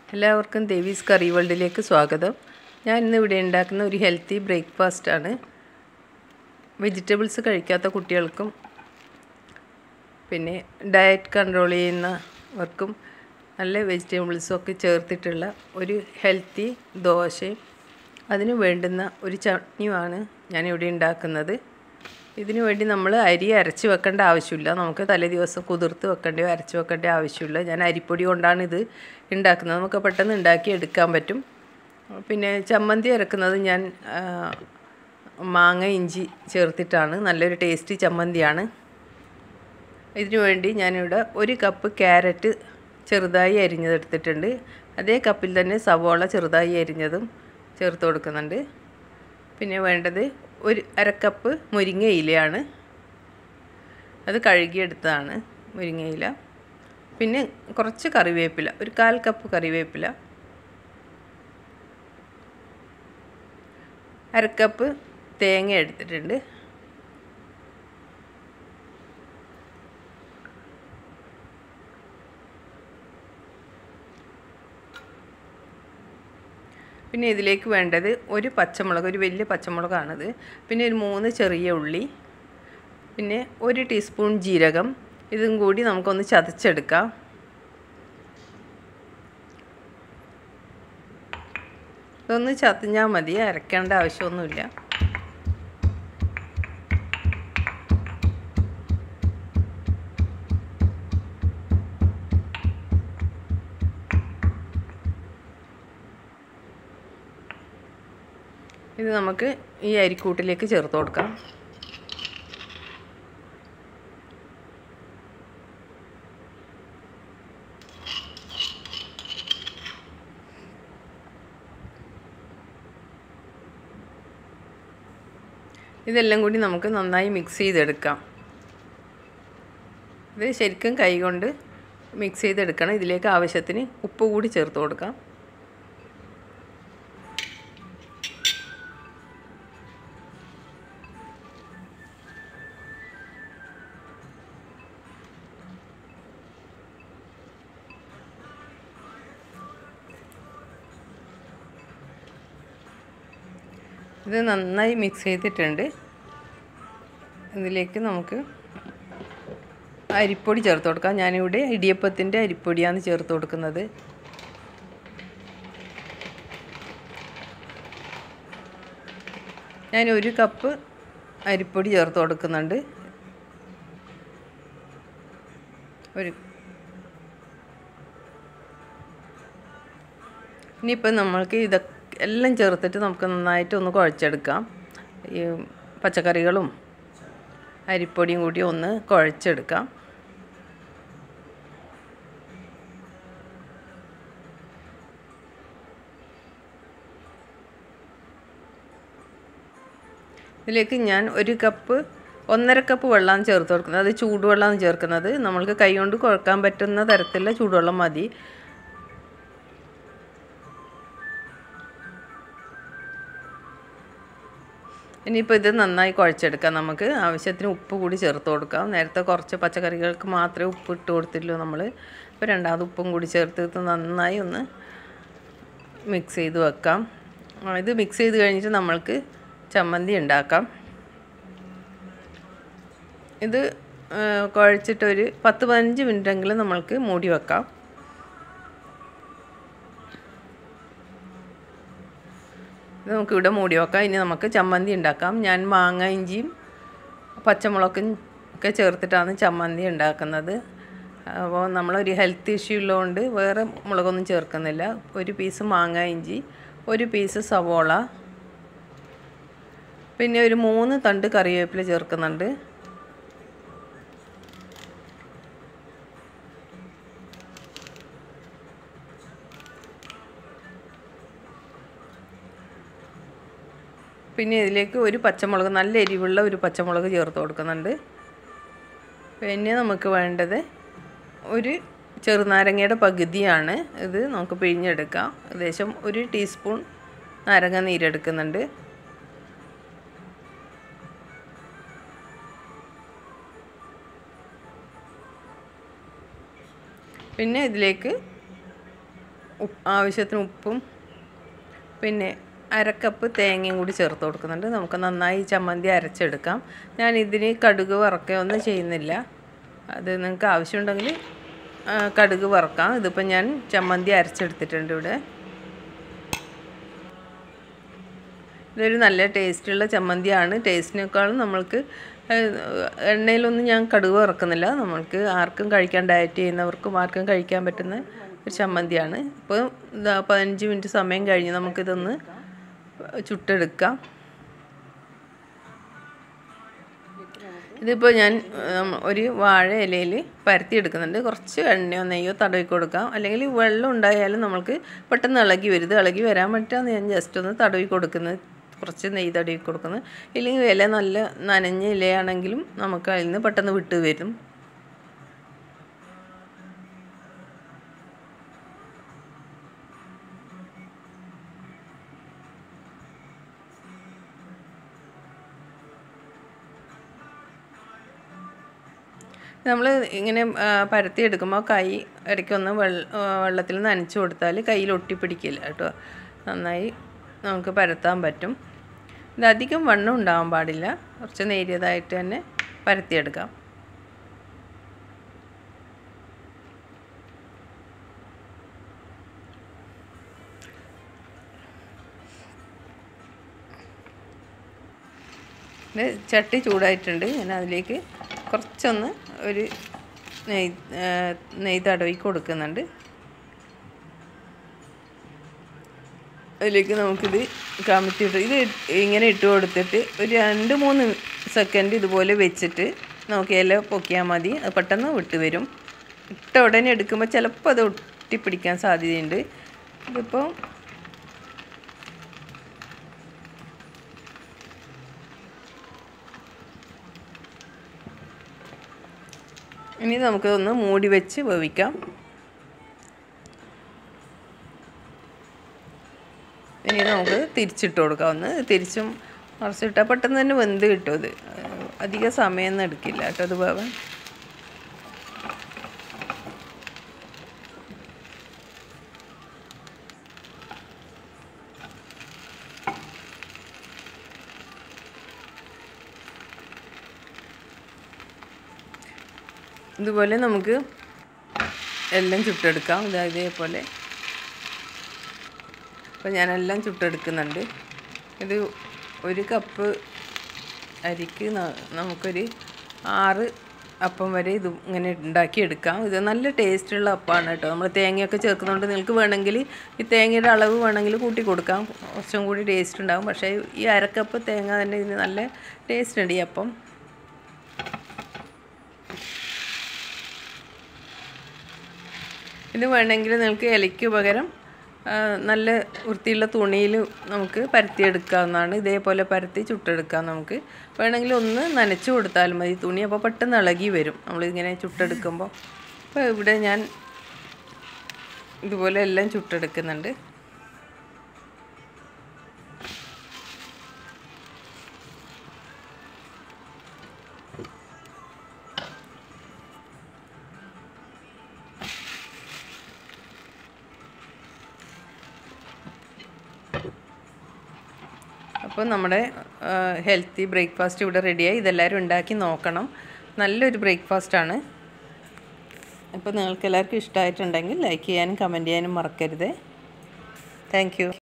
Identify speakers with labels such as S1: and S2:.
S1: എല്ലാവർക്കും ദേവീസ് കറി വേൾഡിലേക്ക് സ്വാഗതം ഞാൻ ഇന്ന് ഇവിടെ ഉണ്ടാക്കുന്ന ഒരു ഹെൽത്തി ബ്രേക്ക്ഫാസ്റ്റ് ആണ് വെജിറ്റബിൾസ് കഴിക്കാത്ത കുട്ടികൾക്കും പിന്നെ ഡയറ്റ് കൺട്രോൾ ചെയ്യുന്നവർക്കും നല്ല വെജിറ്റബിൾസും ഒക്കെ ചേർത്തിട്ടുള്ള ഒരു ഹെൽത്തി ദോശയും അതിന് വേണ്ടുന്ന ഒരു ചട്നിയുമാണ് ഞാനിവിടെ ഉണ്ടാക്കുന്നത് ഇതിനു വേണ്ടി നമ്മൾ അരി അരച്ച് വെക്കേണ്ട ആവശ്യമില്ല നമുക്ക് തലേ ദിവസം കുതിർത്ത് വെക്കേണ്ടയോ അരച്ച് വെക്കേണ്ട ആവശ്യമില്ല ഞാൻ അരിപ്പൊടി കൊണ്ടാണ് ഇത് ഉണ്ടാക്കുന്നത് നമുക്ക് പെട്ടെന്ന് ഉണ്ടാക്കി എടുക്കാൻ പറ്റും പിന്നെ ചമ്മന്തി അരക്കുന്നത് ഞാൻ ആ, മാങ്ങ ഇഞ്ചി ചേർത്തിട്ടാണ് നല്ലൊരു ടേസ്റ്റി ചമ്മന്തിയാണ് ഇതിനു വേണ്ടി ഞാനിവിടെ ഒരു കപ്പ് ക്യാരറ്റ് ചെറുതായി അരിഞ്ഞതെടുത്തിട്ടുണ്ട് അതേ കപ്പിൽ തന്നെ സവോള ചെറുതായി അരിഞ്ഞതും ചേർത്ത് കൊടുക്കുന്നുണ്ട് പിന്നെ വേണ്ടത് ഒരു അരക്കപ്പ് മുരിങ്ങ ഇലയാണ് അത് കഴുകിയെടുത്തതാണ് മുരിങ്ങയില പിന്നെ കുറച്ച് കറിവേപ്പില ഒരു കാൽ കപ്പ് കറിവേപ്പില അരക്കപ്പ് തേങ്ങ എടുത്തിട്ടുണ്ട് പിന്നെ ഇതിലേക്ക് വേണ്ടത് ഒരു പച്ചമുളക് ഒരു വലിയ പച്ചമുളകാണിത് പിന്നെ ഒരു മൂന്ന് ചെറിയ ഉള്ളി പിന്നെ ഒരു ടീസ്പൂൺ ജീരകം ഇതും കൂടി നമുക്കൊന്ന് ചതച്ചെടുക്കാം ഇതൊന്ന് ചതഞ്ഞാൽ മതി അരക്കേണ്ട ആവശ്യമൊന്നുമില്ല ഇത് നമുക്ക് ഈ അരിക്കൂട്ടിലേക്ക് ചേർത്ത് കൊടുക്കാം ഇതെല്ലാം കൂടി നമുക്ക് നന്നായി മിക്സ് ചെയ്തെടുക്കാം ഇത് ശരിക്കും കൈകൊണ്ട് മിക്സ് ചെയ്തെടുക്കണം ഇതിലേക്ക് ആവശ്യത്തിന് ഉപ്പ് കൂടി ചേർത്ത് കൊടുക്കാം ഇത് നന്നായി മിക്സ് ചെയ്തിട്ടുണ്ട് ഇതിലേക്ക് നമുക്ക് അരിപ്പൊടി ചേർത്ത് കൊടുക്കാം ഞാനിവിടെ ഇടിയപ്പത്തിൻ്റെ അരിപ്പൊടിയാണ് ചേർത്ത് കൊടുക്കുന്നത് ഞാൻ ഒരു കപ്പ് അരിപ്പൊടി ചേർത്ത് കൊടുക്കുന്നുണ്ട് ഒരു ഇനിയിപ്പം നമ്മൾക്ക് ഇതൊക്കെ എല്ലാം ചേർത്തിട്ട് നമുക്ക് നന്നായിട്ട് ഒന്ന് കുഴച്ചെടുക്കാം ഈ പച്ചക്കറികളും അരിപ്പൊടിയും കൂടി ഒന്ന് കുഴച്ചെടുക്കാം ഇതിലേക്ക് ഞാൻ ഒരു കപ്പ് ഒന്നര കപ്പ് വെള്ളമാണ് ചേർത്ത് കൊടുക്കുന്നത് അത് ചൂടുവെള്ളമാണ് ചേർക്കുന്നത് നമ്മൾക്ക് കൈ കൊണ്ട് കുഴക്കാൻ പറ്റുന്ന തരത്തിലുള്ള ചൂടുവെള്ളം മതി ഇനിയിപ്പോൾ ഇത് നന്നായി കുഴച്ചെടുക്കാം നമുക്ക് ആവശ്യത്തിന് ഉപ്പ് കൂടി ചേർത്ത് കൊടുക്കാം നേരത്തെ കുറച്ച് പച്ചക്കറികൾക്ക് മാത്രമേ ഉപ്പ് ഇട്ട് കൊടുത്തില്ലൂ നമ്മൾ ഇപ്പോൾ രണ്ടാമത് ഉപ്പും കൂടി ചേർത്ത് ഇത് നന്നായി ഒന്ന് മിക്സ് ചെയ്ത് വെക്കാം ആ, ഇത് മിക്സ് ചെയ്ത് കഴിഞ്ഞിട്ട് നമ്മൾക്ക് ചമ്മന്തി ഉണ്ടാക്കാം ഇത് ആ, കുഴച്ചിട്ടൊരു പത്ത് പതിനഞ്ച് മിനിറ്റെങ്കിലും നമ്മൾക്ക് മൂടി വെക്കാം ഇത് നമുക്കിവിടെ മൂടി വെക്കാം ഇനി നമുക്ക് ചമ്മന്തി ഉണ്ടാക്കാം ഞാൻ മാങ്ങ ഇഞ്ചിയും പച്ചമുളകും ഒക്കെ ചേർത്തിട്ടാണ് ചമ്മന്തി ഉണ്ടാക്കുന്നത് അപ്പോൾ നമ്മളൊരു ഹെൽത്ത് ഇഷ്യൂ ഉള്ളതുകൊണ്ട് വേറെ മുളകൊന്നും ചേർക്കുന്നില്ല ഒരു പീസ് മാങ്ങ ഇഞ്ചി ഒരു പീസ് സവോള പിന്നെ ഒരു മൂന്ന് തണ്ട് കറിവേപ്പില ചേർക്കുന്നുണ്ട് പിന്നെ ഇതിലേക്ക് ഒരു പച്ചമുളക് നല്ല എരിവുള്ള ഒരു പച്ചമുളക് ചേർത്ത് കൊടുക്കുന്നുണ്ട് പിന്നെ നമുക്ക് വേണ്ടത് ഒരു ചെറുനാരങ്ങയുടെ പകുതിയാണ് ഇത് നമുക്ക് പിഴിഞ്ഞെടുക്കാം ഏകദേശം ഒരു ടീസ്പൂൺ നാരങ്ങ നീരെടുക്കുന്നുണ്ട് പിന്നെ ഇതിലേക്ക് ഉപ്പ് ആവശ്യത്തിന് ഉപ്പും പിന്നെ അരക്കപ്പ് തേങ്ങയും കൂടി ചേർത്ത് കൊടുക്കുന്നുണ്ട് നമുക്ക് നന്നായി ചമ്മന്തി അരച്ചെടുക്കാം ഞാൻ ഇതിന് കടുക് വറക്കുകയൊന്നും ചെയ്യുന്നില്ല അത് നിങ്ങൾക്ക് ആവശ്യമുണ്ടെങ്കിൽ ആ, കടുക് വറക്കാം ഇതിപ്പോൾ ഞാൻ ചമ്മന്തി അരച്ചെടുത്തിട്ടുണ്ട് ഇവിടെ ഇതൊരു നല്ല ടേസ്റ്റുള്ള ചമ്മന്തിയാണ് ടേസ്റ്റിനേക്കാളും നമ്മൾക്ക് ഏഹ്, എണ്ണയിലൊന്നും ഞാൻ കടുക് വറക്കുന്നില്ല നമ്മൾക്ക് ആർക്കും കഴിക്കാൻ ഡയറ്റ് ചെയ്യുന്നവർക്കും ആർക്കും കഴിക്കാൻ പറ്റുന്ന ഒരു ചമ്മന്തിയാണ് ഇപ്പോൾ ഇതാ പതിനഞ്ച് മിനിറ്റ് സമയം കഴിഞ്ഞ് നമുക്കിതൊന്ന് ചുട്ടെടുക്കാം ഇതിപ്പോൾ ഞാൻ ഉം, ഒരു വാഴ ഇലയിൽ പരത്തി എടുക്കുന്നുണ്ട് കുറച്ച് എണ്ണയോ നെയ്യോ തടവി കൊടുക്കാം അല്ലെങ്കിൽ വെള്ളം ഉണ്ടായാലും നമ്മൾക്ക് പെട്ടെന്ന് ഇളകി വരും ഇത് ഇളകി വരാൻ പറ്റാന്ന് ഞാൻ ജസ്റ്റ് ഒന്ന് തടവി കൊടുക്കുന്നത് കുറച്ച് നെയ്യ് തടവി കൊടുക്കുന്നത് ഇല്ലെങ്കിൽ ഇല നല്ല നനഞ്ഞ ഇലയാണെങ്കിലും നമുക്ക് അതിൽ നിന്ന് പെട്ടെന്ന് വിട്ട് വരും നമ്മൾ ഇങ്ങനെ ആ, പരത്തി എടുക്കുമ്പോൾ കൈ ഇടയ്ക്കൊന്ന് വെള്ള വെള്ളത്തിൽ നനച്ച് കൊടുത്താൽ കയ്യിൽ ഒട്ടിപ്പിടിക്കില്ല കേട്ടോ നന്നായി നമുക്ക് പരത്താൻ പറ്റും ഇത് അധികം വണ്ണം ഉണ്ടാവാൻ പാടില്ല കുറച്ച് നേരിയതായിട്ട് തന്നെ പരത്തിയെടുക്കാം ഇത് ചട്ടി ചൂടായിട്ടുണ്ട് ഞാൻ അതിലേക്ക് കുറച്ചൊന്ന് ഒരു നെയ് ആ, നെയ്യ് തടവി കൊടുക്കുന്നുണ്ട് അതിലേക്ക് നമുക്കിത് കമത്തിയിട്ട് ഇത് ഇങ്ങനെ ഇട്ട് കൊടുത്തിട്ട് ഒരു രണ്ട് മൂന്ന് സെക്കൻഡ് ഇതുപോലെ വെച്ചിട്ട് നമുക്ക് ഇല പൊക്കിയാൽ മതി അത് പെട്ടെന്ന് വിട്ട് വരും ഇട്ട ഉടനെ എടുക്കുമ്പോൾ ചിലപ്പോൾ അത് ഒട്ടിപ്പിടിക്കാൻ സാധ്യതയുണ്ട് ഇതിപ്പോൾ ഇനി നമുക്കൊന്ന് മൂടി വെച്ച് വേവിക്കാം ഇനി നമുക്ക് തിരിച്ചിട്ട് കൊടുക്കാം ഒന്ന് തിരിച്ചും മറിച്ചിട്ടാൽ പെട്ടെന്ന് തന്നെ വെന്ത് കിട്ടും ഇത് അധിക സമയമൊന്നും എടുക്കില്ല കേട്ടോ അത് വേവാൻ ഇതുപോലെ നമുക്ക് എല്ലാം ചുട്ടെടുക്കാം ഇതാ ഇതേപോലെ അപ്പോൾ ഞാനെല്ലാം ചുട്ടെടുക്കുന്നുണ്ട് ഇത് ഒരു കപ്പ് അരിക്ക് ന- നമുക്കൊരു ആറ് അപ്പം വരെ ഇത് ഇങ്ങനെ ഉണ്ടാക്കിയെടുക്കാം ഇത് നല്ല ടേസ്റ്റുള്ള അപ്പമാണ് കേട്ടോ നമ്മൾ തേങ്ങയൊക്കെ ചേർക്കുന്നതുകൊണ്ട് നിങ്ങൾക്ക് വേണമെങ്കിൽ ഈ തേങ്ങയുടെ അളവ് വേണമെങ്കിൽ കൂട്ടി കൊടുക്കാം കുറച്ചും കൂടി ടേസ്റ്റ് ഉണ്ടാകും പക്ഷേ ഈ അരക്കപ്പ് തേങ്ങ തന്നെ ഇതിന് നല്ല ടേസ്റ്റ് ഉണ്ട് ഈ അപ്പം ഇത് വേണമെങ്കിൽ നിങ്ങൾക്ക് ഇലയ്ക്ക് പകരം ആ, നല്ല വൃത്തിയുള്ള തുണിയിൽ നമുക്ക് പരത്തിയെടുക്കാവുന്നതാണ് ഇതേപോലെ പരത്തി ചുട്ടെടുക്കാം നമുക്ക് വേണമെങ്കിൽ ഒന്ന് നനച്ച് കൊടുത്താൽ മതി തുണി അപ്പോൾ പെട്ടെന്ന് ഇളകി വരും നമ്മളിങ്ങനെ ചുട്ടെടുക്കുമ്പോൾ അപ്പോൾ ഇവിടെ ഞാൻ ഇതുപോലെ എല്ലാം ചുട്ടെടുക്കുന്നുണ്ട് അപ്പോൾ നമ്മുടെ ഹെൽത്തി ബ്രേക്ക്ഫാസ്റ്റ് ഇവിടെ റെഡിയായി ഇതെല്ലാവരും ഉണ്ടാക്കി നോക്കണം നല്ലൊരു ബ്രേക്ക്ഫാസ്റ്റാണ് അപ്പോൾ നിങ്ങൾക്ക് എല്ലാവർക്കും ഇഷ്ടമായിട്ടുണ്ടെങ്കിൽ ലൈക്ക് ചെയ്യാനും കമൻറ്റ് ചെയ്യാനും മറക്കരുത് താങ്ക് യു